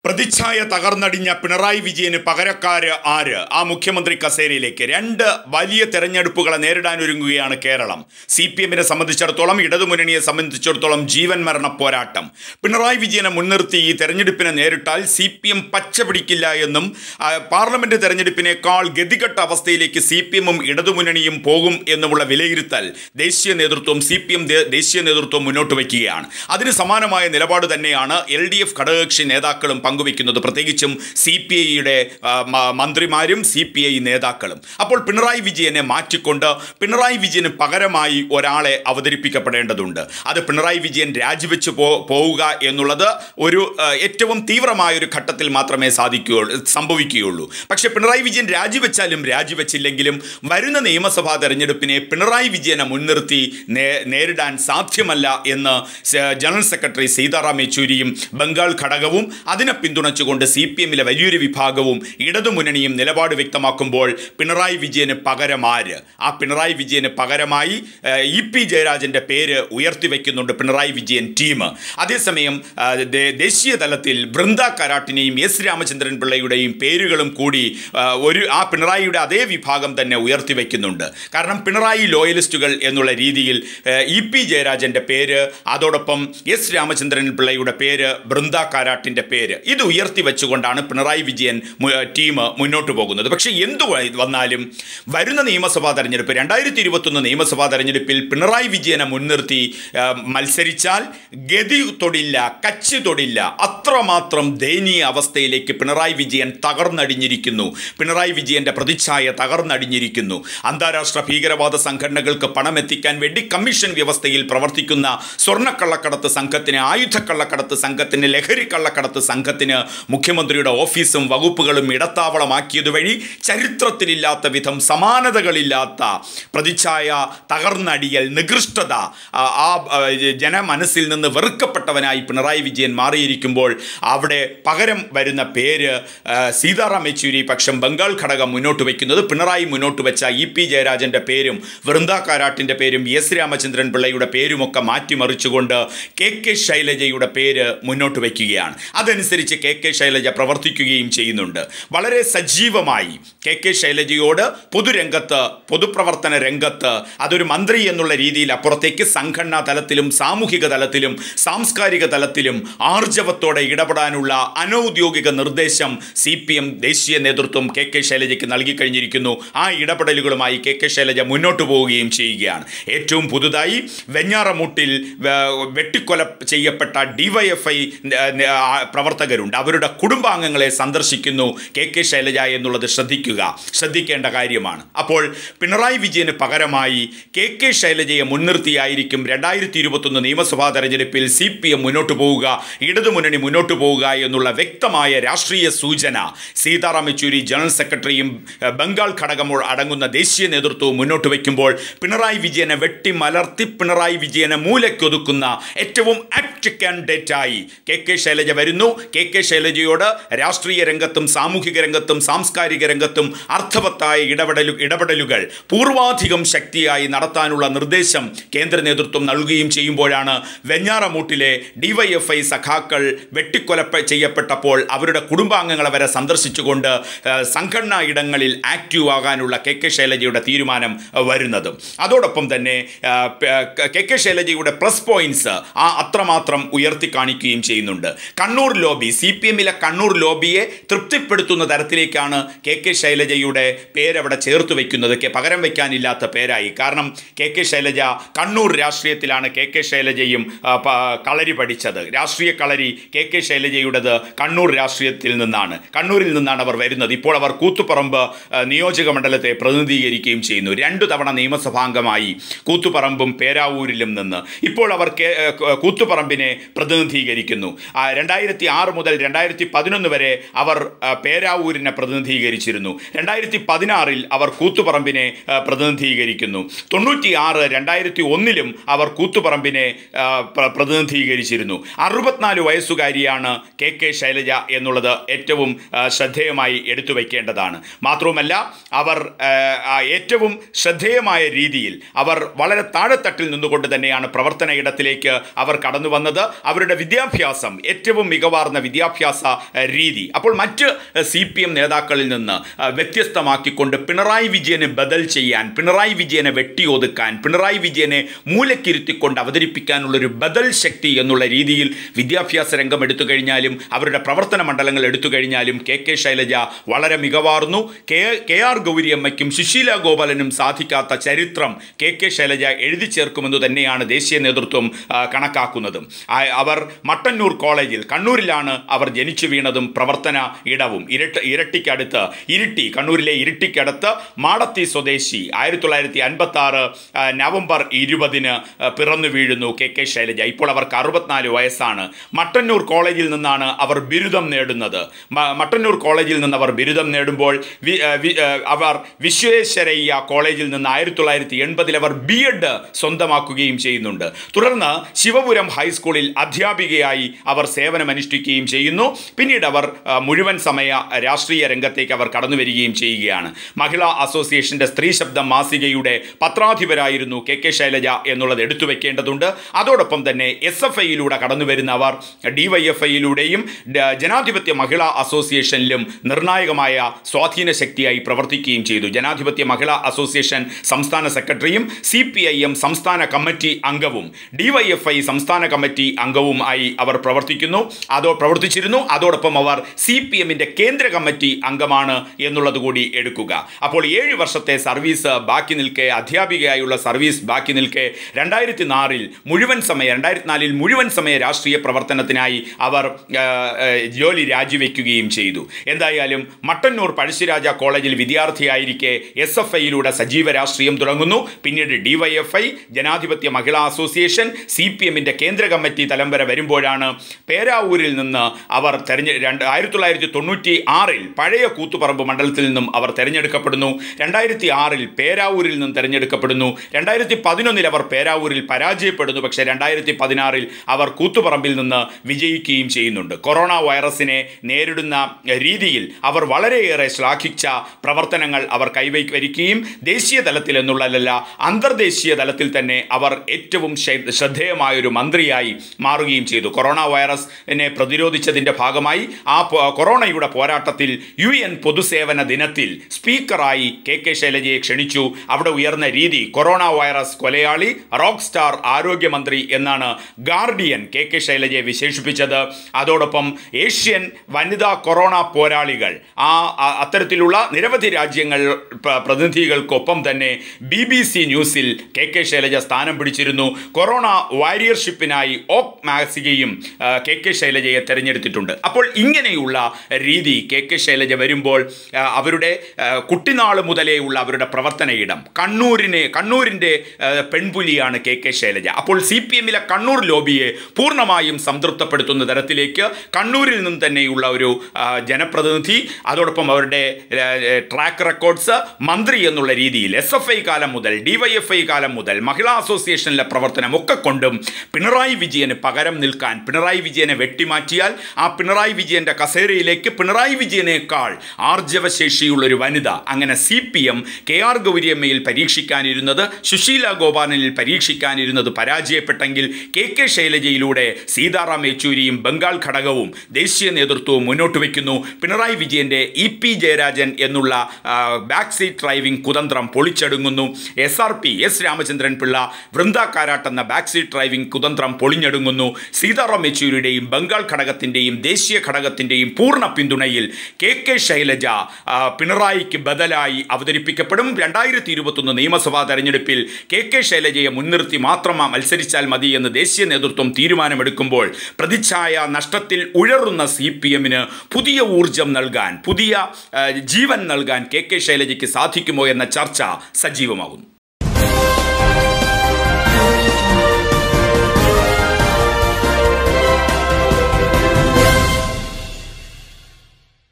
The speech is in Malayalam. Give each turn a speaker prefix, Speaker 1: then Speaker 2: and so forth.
Speaker 1: പ്രതിച്ഛായ തകർന്നടിഞ്ഞ പിണറായി വിജയന് പകരക്കാര് ആര് ആ മുഖ്യമന്ത്രി കസേരയിലേക്ക് രണ്ട് വലിയ തെരഞ്ഞെടുപ്പുകളെ നേരിടാൻ ഒരുങ്ങുകയാണ് കേരളം സി പി എമ്മിനെ സംബന്ധിച്ചിടത്തോളം ഇടതുമുന്നണിയെ സംബന്ധിച്ചിടത്തോളം ജീവൻ മരണ പോരാട്ടം പിണറായി വിജയനെ മുൻനിർത്തി ഈ തെരഞ്ഞെടുപ്പിനെ നേരിട്ടാൽ സി പി എം പച്ച പിടിക്കില്ല എന്നും ആ, പാർലമെന്റ് തെരഞ്ഞെടുപ്പിനേക്കാൾ ഗതികെട്ട അവസ്ഥയിലേക്ക് സി പി എമ്മും ഇടതുമുന്നണിയും പോകും എന്നുമുള്ള വിലയിരുത്തൽ ദേശീയ നേതൃത്വം സി പി എം ദേശീയ നേതൃത്വം മുന്നോട്ട് വയ്ക്കുകയാണ് അതിന് സമാനമായ നിലപാട് തന്നെയാണ് എൽ ഡി എഫ് ഘടകകക്ഷി നേതാക്കളും പങ്കുവയ്ക്കുന്നത് പ്രത്യേകിച്ചും സി പി ഐയുടെ മന്ത്രിമാരും സി പി ഐ നേതാക്കളും അപ്പോൾ പിണറായി വിജയനെ മാറ്റിക്കൊണ്ട് പിണറായി വിജയന് പകരമായി ഒരാളെ അവതരിപ്പിക്കപ്പെടേണ്ടതുണ്ട് അത് പിണറായി വിജയൻ രാജിവെച്ച് പോ പോവുക എന്നുള്ളത് ഒരു ആ, ഏറ്റവും തീവ്രമായ ഒരു ഘട്ടത്തിൽ മാത്രമേ സാധിക്കുകയുള്ളൂ സംഭവിക്കുകയുള്ളൂ പക്ഷേ പിണറായി വിജയൻ രാജിവെച്ചാലും രാജിവെച്ചില്ലെങ്കിലും വരുന്ന നിയമസഭാ തെരഞ്ഞെടുപ്പിനെ പിണറായി വിജയനെ മുൻനിർത്തി നേ- നേരിടാൻ സാധ്യമല്ല എന്ന് സ- ജനറൽ സെക്രട്ടറി സീതാറാം യെച്ചൂരിയും ബംഗാൾ ഘടകവും അതിനെ പിന്തുണച്ചുകൊണ്ട് സി പി എമ്മിലെ വലിയൊരു വിഭാഗവും ഇടതുമുന്നണിയും നിലപാട് വ്യക്തമാക്കുമ്പോൾ പിണറായി വിജയന് പകരമാര് ആ പിണറായി വിജയന് പകരമായി ഏഹ്, ഇ പി ജയരാജൻ്റെ പേര് ഉയർത്തിവെക്കുന്നുണ്ട് പിണറായി വിജയൻ ടീം അതേസമയം ആ, ദേ- ദേശീയ തലത്തിൽ ബൃന്ദ കരാട്ടിനെയും എസ് രാമചന്ദ്രൻ പിള്ളയുടെയും പേരുകളും കൂടി ആ, ഒരു ആ പിണറായിയുടെ അതേ വിഭാഗം തന്നെ ഉയർത്തിവെക്കുന്നുണ്ട് കാരണം പിണറായി ലോയലിസ്റ്റുകൾ എന്നുള്ള രീതിയിൽ ഏഹ്, ഇ പി ജയരാജൻ്റെ പേര് അതോടൊപ്പം എസ് രാമചന്ദ്രൻ പിള്ളയുടെ പേര് ബൃന്ദ കാരാട്ടിൻ്റെ പേര് ഇത് ഉയർത്തി വെച്ചുകൊണ്ടാണ് പിണറായി വിജയൻ മു- ടീം മുന്നോട്ട് പോകുന്നത് പക്ഷേ എന്തു വ- വന്നാലും വരുന്ന നിയമസഭാ തെരഞ്ഞെടുപ്പ് രണ്ടായിരത്തി ഇരുപത്തൊന്ന് നിയമസഭാ തെരഞ്ഞെടുപ്പിൽ പിണറായി വിജയനെ മുൻനിർത്തി ആ, മത്സരിച്ചാൽ ഗതി തൊടില്ല കച്ച് തൊടില്ല അത്രമാത്രം ദയനീയ അവസ്ഥയിലേക്ക് പിണറായി വിജയൻ തകർന്നടിഞ്ഞിരിക്കുന്നു പിണറായി വിജയന്റെ പ്രതിച്ഛായ തകർന്നടിഞ്ഞിരിക്കുന്നു അന്താരാഷ്ട്ര ഭീകരവാദ സംഘടനകൾക്ക് പണം എത്തിക്കാൻ വേണ്ടി കമ്മീഷൻ വ്യവസ്ഥയിൽ പ്രവർത്തിക്കുന്ന സ്വർണ്ണക്കള്ളക്കടത്ത് സംഘത്തിന് ആയുധക്കള്ളക്കടത്ത് സംഘത്തിന് ലഹരി കള്ളക്കടത്ത് സംഘത്തിന് മുഖ്യമന്ത്രിയുടെ ഓഫീസും വകുപ്പുകളും ഇടത്താവളമാക്കിയത് വഴി ചരിത്രത്തിലില്ലാത്ത വിധം സമാനതകളില്ലാത്ത പ്രതിച്ഛായ തകർന്നടിയൽ നികൃഷ്ടത ആ ആ, ആ, ജനമനസ്സിൽ നിന്ന് വെറുക്കപ്പെട്ടവനായി പിണറായി വിജയൻ മാറിയിരിക്കുമ്പോൾ അവിടെ പകരം വരുന്ന പേര് ആ, സീതാറാം യെച്ചൂരി പക്ഷം ബംഗാൾ ഘടകം മുന്നോട്ട് വയ്ക്കുന്നത് പിണറായി മുന്നോട്ട് വെച്ച ഇ പി ജയരാജൻ്റെ പേരും വൃന്ദ കാരാട്ടിൻ്റെ പേരും എസ് രാമചന്ദ്രൻ പിള്ളയുടെ പേരുമൊക്കെ മാറ്റിമറിച്ചുകൊണ്ട് കെ കെ ശൈലജയുടെ പേര് മുന്നോട്ട് വയ്ക്കുകയാണ് അതനുസരിച്ച് കെ കെ ശൈലജ പ്രവർത്തിക്കുകയും ചെയ്യുന്നുണ്ട് വളരെ സജീവമായി കെ കെ ശൈലജയോട് പൊതുരംഗത്ത് പൊതുപ്രവർത്തന രംഗത്ത് അതൊരു മന്ത്രി എന്നുള്ള രീതിയിൽ അപ്പുറത്തേക്ക് സംഘടനാ തലത്തിലും സാമൂഹിക തലത്തിലും സാംസ്കാരിക തലത്തിലും ആർജവത്തോടെ ഇടപെടാനുള്ള അനൗദ്യോഗിക നിർദ്ദേശം സി പി എം ദേശീയ നേതൃത്വം കെ കെ ശൈലജയ്ക്ക് നൽകിക്കഴിഞ്ഞിരിക്കുന്നു ആ ഇടപെടലുകളുമായി കെ കെ ശൈലജ മുന്നോട്ട് പോവുകയും ചെയ്യുകയാണ് ഏറ്റവും പുതുതായി വെഞ്ഞാറമൂട്ടിൽ വേ- വെട്ടിക്കൊല ചെയ്യപ്പെട്ട ഡിവൈഎഫ്ഐ പ്രവർത്തകരുണ്ട് അവരുടെ കുടുംബാംഗങ്ങളെ സന്ദർശിക്കുന്നു കെ കെ ശൈലജ എന്നുള്ളത് ശ്രദ്ധിക്കുക ശ്രദ്ധിക്കേണ്ട കാര്യമാണ് അപ്പോൾ പിണറായി വിജയന് പകരമായി കെ കെ ശൈലജയെ മുൻനിർത്തിയായിരിക്കും രണ്ടായിരത്തി ഇരുപത്തൊന്ന് നിയമസഭാ തെരഞ്ഞെടുപ്പിൽ സി പി എം മുന്നോട്ട് പോവുക ഇടതുമുന്നണി മുന്നോട്ട് പോവുക എന്നുള്ള വ്യക്തമായ രാഷ്ട്രീയ സൂചന സീതാറാം യെച്ചൂരി ജനറൽ സെക്രട്ടറിയും ഏഹ്, ബംഗാൾ ഘടകം അടങ്ങുന്ന ദേശീയ നേതൃത്വവും മുന്നോട്ട് വയ്ക്കുമ്പോൾ പിണറായി വിജയനെ വെട്ടിമലർത്തി പിണറായി വിജയനെ മൂലക്കൊതുക്കുന്ന ഏറ്റവും ആക്ട് കാൻഡിഡേറ്റായി കെ കെ ശൈലജ വരുന്നു കെ കെ ശൈലജയോട് രാഷ്ട്രീയ രംഗത്തും സാമൂഹിക രംഗത്തും സാംസ്കാരിക രംഗത്തും അർത്ഥവത്തായ ഇടപെടലു ഇടപെടലുകൾ പൂർവാധികം ശക്തിയായി നടത്താനുള്ള നിർദ്ദേശം കേന്ദ്ര നേതൃത്വം നൽകുകയും ചെയ്യുമ്പോഴാണ് വെഞ്ഞാറമൂട്ടിലെ ഡിവൈഎഫ്ഐ സഖാക്കൾ വെട്ടിക്കൊലപ്പ ചെയ്യപ്പെട്ടപ്പോൾ അവരുടെ കുടുംബാംഗങ്ങളെ വരെ സന്ദർശിച്ചുകൊണ്ട് ഏഹ്, സംഘടനാ ഇടങ്ങളിൽ ആക്റ്റീവ് ആകാനുള്ള കെ കെ ശൈലജയുടെ തീരുമാനം ഏഹ്, വരുന്നതും അതോടൊപ്പം തന്നെ ഏഹ്, പ- കെ കെ ശൈലജയുടെ പ്ലസ് പോയിന്റ്സ് ആ അത്രമാത്രം ഉയർത്തി കാണിക്കുകയും ചെയ്യുന്നുണ്ട് കണ്ണൂർ ലോബി സി പി എമ്മിലെ കണ്ണൂർ ലോബിയെ തൃപ്തിപ്പെടുത്തുന്ന തരത്തിലേക്കാണ് കെ കെ ശൈലജയുടെ പേരവിടെ ചേർത്ത് വയ്ക്കുന്നത് കെ- പകരം വയ്ക്കാനില്ലാത്ത പേരായി കാരണം കെ കെ ശൈലജ കണ്ണൂർ രാഷ്ട്രീയത്തിലാണ് കെ കെ ശൈലജയും ആ, പ- കളരി പഠിച്ചത് രാഷ്ട്രീയ കളരി കെ കെ ശൈലജയുടേത് കണ്ണൂർ രാഷ്ട്രീയത്തിൽ നിന്നാണ് കണ്ണൂരിൽ നിന്നാണ് അവർ വരുന്നത് ഇപ്പോൾ അവർ കൂത്തുപറമ്പ് ആ, നിയോജക മണ്ഡലത്തെ പ്രതിനിധീകരിക്കുകയും ചെയ്യുന്നു രണ്ടു തവണ നിയമസഭാംഗമായി കൂത്തുപറമ്പും പേരാവൂരിലും നിന്ന് ഇപ്പോൾ അവർ കെ- ഏ, ക- കൂത്തുപറമ്പിനെ പ്രതിനിധീകരിക്കുന്നു ആ, രണ്ടായിരത്തി ആറ് മുതൽ രണ്ടായിരത്തി പതിനൊന്ന് വരെ അവർ ആ, പേരാവൂരിനെ പ്രതിനിധീകരിച്ചിരുന്നു രണ്ടായിരത്തി പതിനാറിൽ അവർ കൂത്തുപറമ്പിനെ ആ, പ്രതിനിധീകരിക്കുന്നു തൊണ്ണൂറ്റി ആറ് രണ്ടായിരത്തി ഒന്നിലും അവർ കൂത്തുപറമ്പിനെ ആ, പ്ര- പ്രതിനിധീകരിച്ചിരുന്നു അറുപത്തിനാല് വയസ്സുകാരിയാണ് കെ കെ ശൈലജ എന്നുള്ളത് ഏറ്റവും ആ, ശ്രദ്ധേയമായി എടുത്തു വയ്ക്കേണ്ടതാണ് മാത്രവുമല്ല അവർ ആ, ആ, ഏറ്റവും ശ്രദ്ധേയമായ രീതിയിൽ അവർ വളരെ താഴെത്തട്ടിൽ നിന്നുകൊണ്ട് തന്നെയാണ് പ്രവർത്തന ഇടത്തിലേക്ക് അവർ കടന്നു വന്നത് അവരുടെ വിദ്യാഭ്യാസം ഏറ്റവും മികവാർന്ന വിദ്യാഭ്യാസം വിദ്യാഭ്യാസ ഏഹ്, രീതി അപ്പോൾ മറ്റ് സി പി എം നേതാക്കളിൽ നിന്ന് ഏഹ്, വ്യത്യസ്തമാക്കിക്കൊണ്ട് പിണറായി വിജയന് ബദൽ ചെയ്യാൻ പിണറായി വിജയനെ വെട്ടിയൊതുക്കാൻ പിണറായി വിജയനെ മൂലക്കിരുത്തിക്കൊണ്ട് അവതരിപ്പിക്കാനുള്ളൊരു ബദൽ ശക്തി എന്നുള്ള രീതിയിൽ വിദ്യാഭ്യാസ രംഗം എടുത്തു കഴിഞ്ഞാലും അവരുടെ പ്രവർത്തന മണ്ഡലങ്ങൾ എടുത്തു കഴിഞ്ഞാലും കെ കെ ശൈലജ വളരെ മികവാർന്നു കെ കെ ആർ ഗൗരിയമ്മയ്ക്കും സുശീല ഗോപാലനും സാധിക്കാത്ത ചരിത്രം കെ കെ ശൈലജ എഴുതി ചേർക്കുമെന്ന് തന്നെയാണ് ദേശീയ നേതൃത്വം ആ, കണക്കാക്കുന്നതും ആ- അവർ മട്ടന്നൂർ കോളേജിൽ കണ്ണൂരിലാണ് അവർ ജനിച്ചു വീണതും പ്രവർത്തന ഇടവും ഇരട്ട ഇരട്ടിക്കടുത്ത് ഇരിട്ടി കണ്ണൂരിലെ ഇരിട്ടിക്കടുത്ത് മാടത്തി സ്വദേശി ആയിരത്തി തൊള്ളായിരത്തി അൻപത്തി ആറ് നവംബർ ഇരുപതിന് ആ, പിറന്നു വീഴുന്നു കെ കെ ശൈലജ ഇപ്പോൾ അവർക്ക് അറുപത്തിനാല് വയസ്സാണ് മട്ടന്നൂർ കോളേജിൽ നിന്നാണ് അവർ ബിരുദം നേടുന്നത് മ- മട്ടന്നൂർ കോളേജിൽ നിന്ന് അവർ ബിരുദം നേടുമ്പോൾ വി- ആ, വി- ആ, അവർ വിശ്വേശ്വരയ്യ കോളേജിൽ നിന്ന് ആയിരത്തി തൊള്ളായിരത്തി എൺപതിൽ അവർ ബി എഡ് സ്വന്തമാക്കുകയും ചെയ്യുന്നുണ്ട് തുടർന്ന് ശിവപുരം ഹൈസ്കൂളിൽ അധ്യാപികയായി അവർ സേവനമനുഷ്ഠിക്കുകയും ചെയ്യുന്നു പിന്നീട് അവർ ആ, മുഴുവൻ സമയ രാഷ്ട്രീയ രംഗത്തേക്ക് അവർ കടന്നു വരികയും ചെയ്യുകയാണ് മഹിളാ അസോസിയേഷന്റെ സ്ത്രീ ശബ്ദം മാസികയുടെ പത്രാധിപരായിരുന്നു കെ കെ ശൈലജ എന്നുള്ളത് എടുത്തു വെക്കേണ്ടതുണ്ട് അതോടൊപ്പം തന്നെ എസ് എഫ് ഐയിലൂടെ കടന്നു വരുന്ന അവർ ഡിവൈഎഫ്ഐയിലൂടെയും ജനാധിപത്യ മഹിളാ അസോസിയേഷനിലും നിർണായകമായ സ്വാധീന ശക്തിയായി പ്രവർത്തിക്കുകയും ചെയ്തു ജനാധിപത്യ മഹിളാ അസോസിയേഷൻ സംസ്ഥാന സെക്രട്ടറിയും സി പി ഐ എം സംസ്ഥാന കമ്മിറ്റി അംഗവും ഡിവൈഎഫ്ഐ സംസ്ഥാന കമ്മിറ്റി അംഗവും ആയി അവർ പ്രവർത്തിക്കുന്നു അതോ പ്രവർത്തിച്ചിരുന്നു അതോടൊപ്പം അവർ സി പി എമ്മിൻ്റെ കേന്ദ്ര കമ്മിറ്റി അംഗമാണ് എന്നുള്ളത് കൂടി എടുക്കുക അപ്പോൾ ഏഴ് വർഷത്തെ സർവീസ് ബാക്കി നിൽക്കെ അധ്യാപികയായുള്ള സർവീസ് ബാക്കി നിൽക്കെ രണ്ടായിരത്തി നാലിൽ മുഴുവൻ സമയ രണ്ടായിരത്തി നാലിൽ മുഴുവൻ സമയ രാഷ്ട്രീയ പ്രവർത്തനത്തിനായി അവർ ആ, ആ, ജോലി രാജിവെക്കുകയും ചെയ്തു എന്തായാലും മട്ടന്നൂർ പഴശ്ശിരാജ കോളേജിൽ വിദ്യാർത്ഥിയായിരിക്കെ എസ് എഫ് ഐയിലൂടെ സജീവ രാഷ്ട്രീയം തുടങ്ങുന്നു പിന്നീട് ഡിവൈഎഫ്ഐ ജനാധിപത്യ മഹിളാ അസോസിയേഷൻ സി പി എമ്മിൻ്റെ കേന്ദ്ര കമ്മിറ്റി തലം വരെ വരുമ്പോഴാണ് പേരാവൂരിൽ നിന്ന് അവർ തെരഞ്ഞെ രണ്ട് ആയിരത്തി തൊള്ളായിരത്തി തൊണ്ണൂറ്റി ആറിൽ പഴയ കൂത്തുപറമ്പ് മണ്ഡലത്തിൽ നിന്നും അവർ തെരഞ്ഞെടുക്കപ്പെടുന്നു രണ്ടായിരത്തി ആറിൽ പേരാവൂരിൽ നിന്നും തെരഞ്ഞെടുക്കപ്പെടുന്നു രണ്ടായിരത്തി പതിനൊന്നിൽ അവർ പേരാവൂരിൽ പരാജയപ്പെടുന്നു പക്ഷേ രണ്ടായിരത്തി പതിനാറിൽ അവർ കൂത്തുപറമ്പിൽ നിന്ന് വിജയിക്കുകയും ചെയ്യുന്നുണ്ട് കൊറോണ വൈറസിനെ നേരിടുന്ന രീതിയിൽ അവർ വളരെയേറെ ശ്ലാഘിച്ച പ്രവർത്തനങ്ങൾ അവർ കൈവരിക്കുകയും ദേശീയ തലത്തിൽ എന്നുള്ളതല്ല അന്തർദേശീയ തലത്തിൽ തന്നെ അവർ ഏറ്റവും ശ്ര- ശ്രദ്ധേയമായൊരു മന്ത്രിയായി മാറുകയും ചെയ്തു കൊറോണ വൈറസിനെ പ്രതിരോധിച്ചതിൻ്റെ ഭാഗമായി ആ പോ- കൊറോണയുടെ പോരാട്ടത്തിൽ യു എൻ പൊതുസേവന ദിനത്തിൽ സ്പീക്കറായി കെ കെ ശൈലജയെ ക്ഷണിച്ചു അവിടെ ഉയർന്ന രീതി കൊറോണ വൈറസ് കൊലയാളി റോക്ക് സ്റ്റാർ ആരോഗ്യമന്ത്രി എന്നാണ് ഗാർഡിയൻ കെ കെ ശൈലജയെ വിശേഷിപ്പിച്ചത് അതോടൊപ്പം ഏഷ്യൻ വനിതാ കൊറോണ പോരാളികൾ ആ ആ- അത്തരത്തിലുള്ള നിരവധി രാജ്യങ്ങൾ പ്ര- പ്രതിനിധികൾക്കൊപ്പം തന്നെ ബി ബി സി ന്യൂസിൽ കെ കെ ശൈലജ സ്ഥാനം പിടിച്ചിരുന്നു കൊറോണ വാരിയർഷിപ്പിനായി ഓക്ക് മാസികയും ആ, കെ കെ ശൈലജയെ തെരഞ്ഞെടുത്തിട്ടുണ്ട് അപ്പോൾ ഇങ്ങനെയുള്ള രീതി കെ കെ ശൈലജ വരുമ്പോൾ ആ, അവരുടെ ആ, കുട്ടിനാൾ മുതലേ ഉള്ള അവരുടെ പ്രവർത്തന ഇടം കണ്ണൂരിനെ കണ്ണൂരിൻ്റെ ആ, പെൺപുലിയാണ് കെ കെ ശൈലജ അപ്പോൾ സി പി എമ്മിലെ കണ്ണൂർ ലോബിയെ പൂർണ്ണമായും സംതൃപ്തപ്പെടുത്തുന്ന തരത്തിലേക്ക് കണ്ണൂരിൽ നിന്ന് തന്നെയുള്ള ഒരു ആ, ജനപ്രതിനിധി അതോടൊപ്പം അവരുടെ ട്രാക്ക് റെക്കോർഡ്സ് മന്ത്രി എന്നുള്ള രീതിയിൽ എസ് എഫ് ഐ കാലം മുതൽ ഡിവൈഎഫ്ഐ കാലം മുതൽ മഹിളാ അസോസിയേഷനിലെ പ്രവർത്തനം ഒക്കെ കൊണ്ടും പിണറായി വിജയന് പകരം നിൽക്കാൻ പിണറായി വിജയനെ വെട്ടിമാറ്റിയാൽ ആ പിണറായി വിജയന്റെ കസേരയിലേക്ക് പിണറായി വിജയനേക്കാൾ ആർജവശേഷിയുള്ള ഒരു വനിത അങ്ങനെ C P M K R ഗൗരിയമ്മയിൽ പരീക്ഷിക്കാനിരുന്നത് സുശീല ഗോപാലനിൽ പരീക്ഷിക്കാനിരുന്നത് പരാജയപ്പെട്ടെങ്കിൽ കെ കെ ശൈലജയിലൂടെ സീതാറാം യെച്ചൂരിയും ബംഗാൾ ഘടകവും ദേശീയ നേതൃത്വവും മുന്നോട്ട് വയ്ക്കുന്നു പിണറായി വിജയന്റെ ഇ പി ജയരാജൻ എന്നുള്ള ബാക്ക് സീറ്റ് ഡ്രൈവിംഗ് കുതന്ത്രം പൊളിച്ചടുങ്ങുന്നു S R P S Ramachandran Pillai Vrinda Karat എന്ന ബാക്ക് സീറ്റ് ഡ്രൈവിംഗ് കുതന്ത്രം പൊളിഞ്ഞടുങ്ങുന്നു സീതാറാം യെച്ചൂരിയുടെയും ബംഗാൾ ഘടകത്തിൻ്റെയും ദേശീയ ഘടകത്തിൻ്റെയും പൂർണ്ണ പിന്തുണയിൽ കെ കെ ശൈലജ ആ, പിണറായിക്ക് ബദലായി അവതരിപ്പിക്കപ്പെടും രണ്ടായിരത്തി ഇരുപത്തൊന്ന് നിയമസഭാ തെരഞ്ഞെടുപ്പിൽ കെ കെ ശൈലജയെ മുൻനിർത്തി മാത്രം മത്സരിച്ചാൽ മതി എന്ന് ദേശീയ നേതൃത്വം തീരുമാനമെടുക്കുമ്പോൾ പ്രതിച്ഛായ നഷ്ടത്തിൽ ഉഴറുന്ന സി പി എമ്മിന് പുതിയ ഊർജം നൽകാൻ പുതിയ ആ, ജീവൻ നൽകാൻ കെ കെ ശൈലജയ്ക്ക് സാധിക്കുമോ എന്ന ചർച്ച സജീവമാകുന്നു